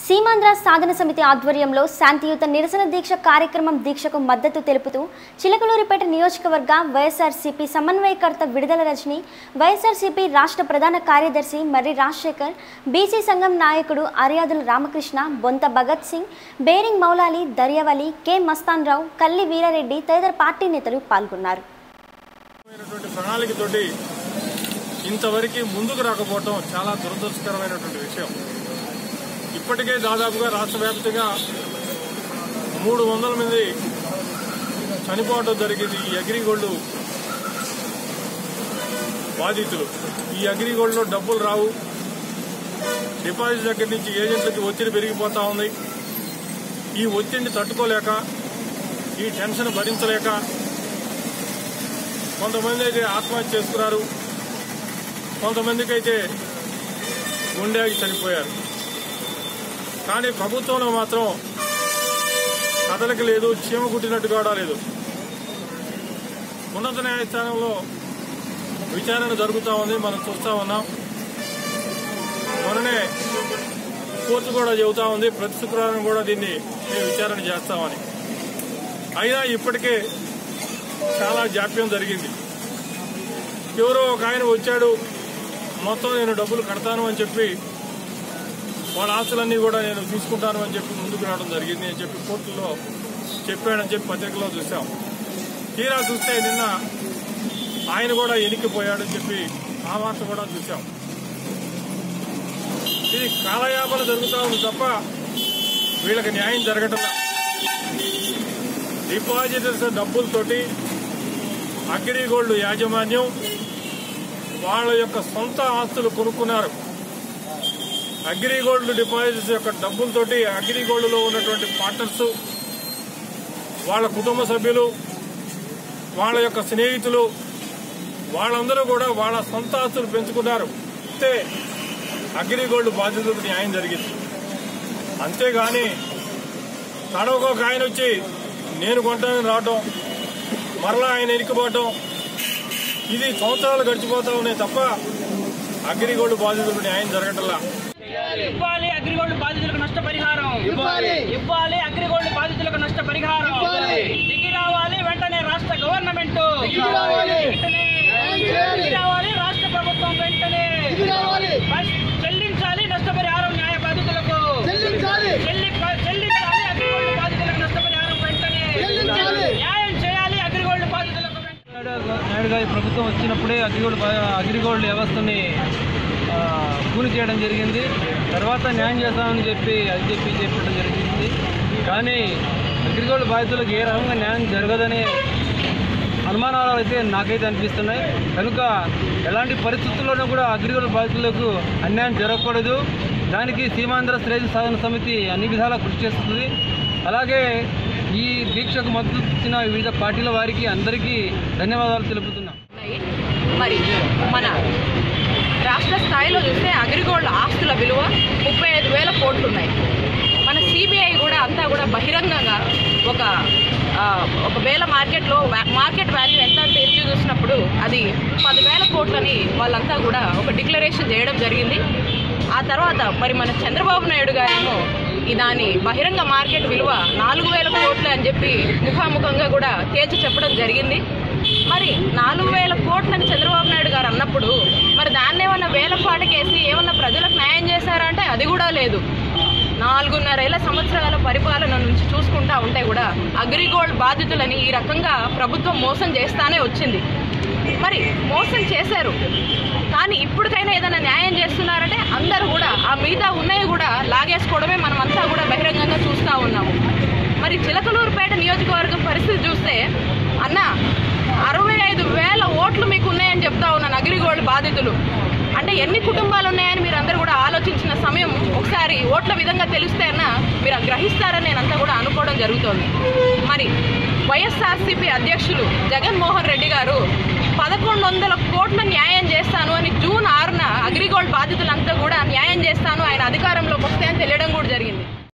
సీమాంధ్ర సాధన సమితి ఆధ్వర్యంలో శాంతియుత నిరసన దీక్ష కార్యక్రమం దీక్షకు మద్దతు తెలుపుతూ చిలకలూరిపేట నియోజకవర్గ వైఎస్ఆర్సీపీ సమన్వయకర్త విడుదల రజని వైఎస్ఆర్సీపీ రాష్ట్ర ప్రధాన కార్యదర్శి మర్రి రాజశేఖర్ బీసీ సంఘం నాయకుడు అర్యాదుల రామకృష్ణ బొంత భగత్ సింగ్ బేరింగ్ మౌలాలి దర్యావలి కె మస్తాన్ రావు కల్లి వీరారెడ్డి తదితర పార్టీ నేతలు పాల్గొన్నారు అయినటువంటి ప్రణాళికతోటి ఇంతవరకు ముందుకు రాకపోవటం చాలా దురదృష్టకరమైనటువంటి విషయం ఇప్పటికే దాదాపుగా రాష్ట్ర వ్యాప్తంగా మూడు వందల మంది చనిపోవడం జరిగింది ఈ అగ్రిగోల్డ్ బాధితులు ఈ అగ్రిగోల్డ్లో డబ్బులు రావు డిపాజిట్ దగ్గర నుంచి ఏజెంట్లకి ఒత్తిడి పెరిగిపోతా ఉంది ఈ ఒత్తిడిని తట్టుకోలేక ఈ టెన్షన్ భరించలేక కొంతమంది అయితే ఆత్మహత్య చేసుకున్నారు కొంతమందికి అయితే గుండెకి చనిపోయారు కానీ ప్రభుత్వంలో మాత్రం కదలిక లేదు చీమ కుట్టినట్టు కూడా లేదు ఉన్నత న్యాయస్థానంలో విచారణ జరుగుతూ ఉంది మనం చూస్తూ ఉన్నాం మొన్ననే కోర్టు కూడా చెబుతా ఉంది ప్రతి శుక్రవారం కూడా దీన్ని మేము విచారణ చేస్తామని అయినా ఇప్పటికే చాలా జాప్యం జరిగింది ఎవరో ఒక ఆయన వచ్చాడు మొత్తం నేను డబ్బులు కడతాను అని చెప్పి వాళ్ళ ఆస్తులన్నీ కూడా నేను తీసుకుంటాను అని చెప్పి ముందుకు రావడం జరిగింది అని చెప్పి కోర్టులో చెప్పాడని చెప్పి పత్రికలో చూసాం తీరా చూస్తే నిన్న ఆయన కూడా ఎనికిపోయాడని చెప్పి ఆ వార్త కూడా చూసాం ఇది కాలయాపన జరుగుతూ ఉంది తప్ప వీళ్ళకి న్యాయం జరగటం డిపాజిటర్స్ డబ్బులతోటి అగ్రిగోల్డ్ యాజమాన్యం వాళ్ళ యొక్క సొంత ఆస్తులు కొనుక్కున్నారు అగ్రిగోల్డ్ డిపాజిట్స్ యొక్క డబ్బులతోటి అగ్రిగోల్డ్లో ఉన్నటువంటి పార్ట్నర్స్ వాళ్ళ కుటుంబ సభ్యులు వాళ్ళ యొక్క స్నేహితులు వాళ్ళందరూ కూడా వాళ్ళ సొంత ఆస్తులు పెంచుకున్నారు అంతే అగ్రిగోల్డ్ బాధితులకు న్యాయం జరిగింది అంతేగాని తడవకొక ఆయన వచ్చి నేను కొంటానని రావటం మరలా ఆయన ఎనికిపోవటం ఇది సంవత్సరాలు గడిచిపోతా ఉన్నాయి తప్ప అగ్రిగోల్డ్ బాధితులకు న్యాయం జరగటంలా ఇవ్వాలి అగ్రిగోల్డ్ బాధితులకు నష్టపరిహారం ఇవ్వాలి. ఇవ్వాలి అగ్రిగోల్డ్ బాధితులకు నష్టపరిహారం ఇవ్వాలి. దిగి రావాలి వెంటనే రాష్ట్ర గవర్నమెంట్ దిగి రావాలి. వెంటనే న్యాయం చేయాలి. దిగి రావాలి రాష్ట్ర ప్రభుత్వం వెంటనే దిగి రావాలి. బస్ చెల్లించాలి నష్టపరిహారం న్యాయ బాధితులకు చెల్లించాలి. చెల్లి- చెల్లించాలి అగ్రిగోల్డ్ బాధితులకు నష్టపరిహారం వెంటనే చెల్లించాలి. న్యాయం చేయాలి అగ్రిగోల్డ్ బాధితులకు వెంటనే నాయుడు గారి ప్రభుత్వం వచ్చినప్పుడే అగ్రిగోల్డ్ బా- అగ్రిగోల్డ్ వ్యవస్థని ఆ, కూలి చేయడం జరిగింది తర్వాత న్యాయం చేస్తామని చెప్పి అది చెప్పి చెప్పడం జరిగింది కానీ అగ్రిగోల్డ్ బాధితులకు ఏ రకంగా న్యాయం జరగదనే అనుమానాలు అయితే నాకైతే అనిపిస్తున్నాయి కనుక ఎలాంటి పరిస్థితుల్లోనూ కూడా అగ్రిగోల్డ్ బాధితులకు అన్యాయం జరగకూడదు దానికి సీమాంధ్ర శ్రేయస్ సాధన సమితి అన్ని విధాలా కృషి చేస్తుంది అలాగే ఈ దీక్షకు మద్దతు ఇచ్చిన వివిధ పార్టీల వారికి అందరికీ ధన్యవాదాలు తెలుపుతున్నాం ఉన్నాయి. మరి మన రాష్ట్ర స్థాయిలో చూస్తే అగ్రిగోల్డ్ ఆస్తుల విలువ ముప్పై ఐదు వేల కోట్లు ఉన్నాయి మన సిబిఐ కూడా అంతా కూడా బహిరంగంగా ఒక ఆ, ఒక వేల మార్కెట్లో వా- మార్కెట్ వాల్యూ ఎంత అంటే ఎత్తి చూసినప్పుడు అది పదివేల కోట్లని వాళ్ళంతా కూడా ఒక డిక్లరేషన్ చేయడం జరిగింది ఆ తర్వాత మరి మన చంద్రబాబు నాయుడు గారేమో ఈ దాని బహిరంగ మార్కెట్ విలువ నాలుగు వేల కోట్లు అని చెప్పి ముఖాముఖంగా కూడా తేల్చి చెప్పడం జరిగింది మరి నాలుగు వేల కోట్లని చంద్రబాబు నాయుడు గారు అన్నప్పుడు మరి దాన్ని ఏమన్నా వేల పాటకేసి ఏమన్నా ప్రజలకు న్యాయం చేశారంటే అది కూడా లేదు నాలుగున్నరేళ్ల సంవత్సరాల పరిపాలన నుంచి చూసుకుంటా ఉంటే కూడా అగ్రిగోల్డ్ బాధితులని ఈ రకంగా ప్రభుత్వం మోసం చేస్తానే వచ్చింది మరి మోసం చేశారు కానీ ఇప్పటికైనా ఏదైనా న్యాయం చేస్తున్నారంటే అందరూ కూడా ఆ మిగతా ఉన్నాయి కూడా లాగేసుకోవడమే మనమంతా కూడా బహిరంగంగా చూస్తూ ఉన్నాము మరి చిలకలూరుపేట నియోజకవర్గం పరిస్థితి చూస్తే అన్న అరవై ఐదు వేల ఓట్లు మీకు ఉన్నాయని చెప్తా ఉన్నాను అగ్రిగోల్డ్ బాధితులు అంటే ఎన్ని కుటుంబాలు ఉన్నాయని మీరు అందరూ కూడా ఆలోచించిన సమయం ఒకసారి ఓట్ల విధంగా తెలిస్తే అన్న మీరు గ్రహిస్తారని నేనంతా కూడా అనుకోవడం జరుగుతోంది మరి వైఎస్ఆర్సీపీ అధ్యక్షులు జగన్మోహన్ రెడ్డి గారు పదకొండు వందల కోట్ల న్యాయం చేస్తాను అని జూన్ ఆరున అగ్రిగోల్డ్ బాధితులంతా కూడా న్యాయం చేస్తాను ఆయన అధికారంలోకి వస్తే అని తెలియడం కూడా జరిగింది